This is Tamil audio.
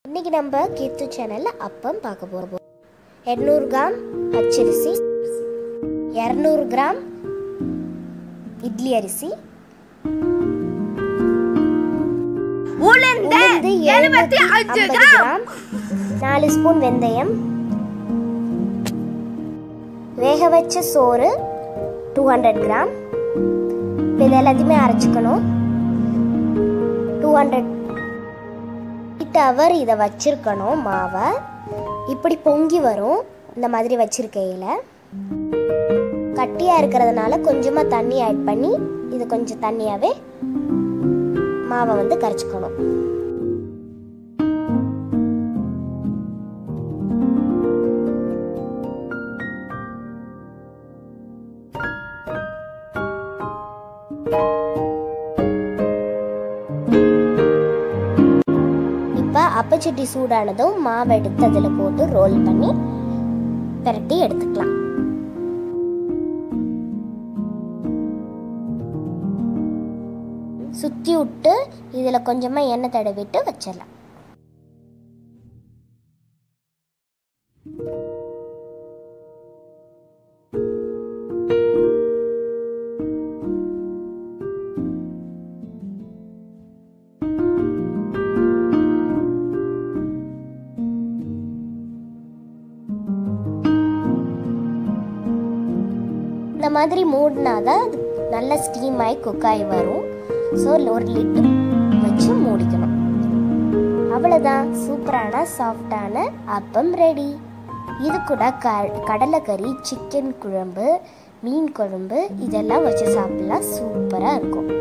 இன்னைக்கு நம்ம கீத்து சேனல்ல அப்பம் பார்க்க போறோம் எண்ணூறு கிராம் பச்சரிசி இரநூறு கிராம் இட்லி அரிசி உளுந்து உளுந்து எழுபத்தி அஞ்சு 750 கிராம் கிராம் நாலு ஸ்பூன் வெந்தயம் வேக வச்ச சோறு டூ ஹண்ட்ரட் கிராம் இப்போ இது எல்லாத்தையுமே அரைச்சிக்கணும் டூ ஹண்ட்ரட் எயிட் ஹவர் இதை வச்சிருக்கணும் மாவை இப்படி பொங்கி வரும் இந்த மாதிரி வச்சிருக்கையில் கட்டியாக இருக்கிறதுனால கொஞ்சமாக தண்ணி ஆட் பண்ணி இது கொஞ்சம் தண்ணியாகவே மாவை வந்து கரைச்சிக்கணும் இப்போ அப்பச்சட்டி சூடானதும் மாவை எடுத்து அதில் போட்டு ரோல் பண்ணி பிரட்டி எடுத்துக்கலாம் சுற்றி விட்டு இதில் கொஞ்சமாக எண்ணெய் தடவிட்டு வச்சிடலாம் இந்த மாதிரி மூடினா தான் அது நல்ல ஸ்டீம் ஆகி குக் ஆகி வரும் ஸோ ஒரு லிட்டு வச்சு மூடிக்கணும் அவ்வளோதான் சூப்பரான சாஃப்டான அப்பம் ரெடி இது கூட க கடலைக்கறி சிக்கன் குழம்பு மீன் குழம்பு இதெல்லாம் வச்சு சாப்பிடலாம் சூப்பராக இருக்கும்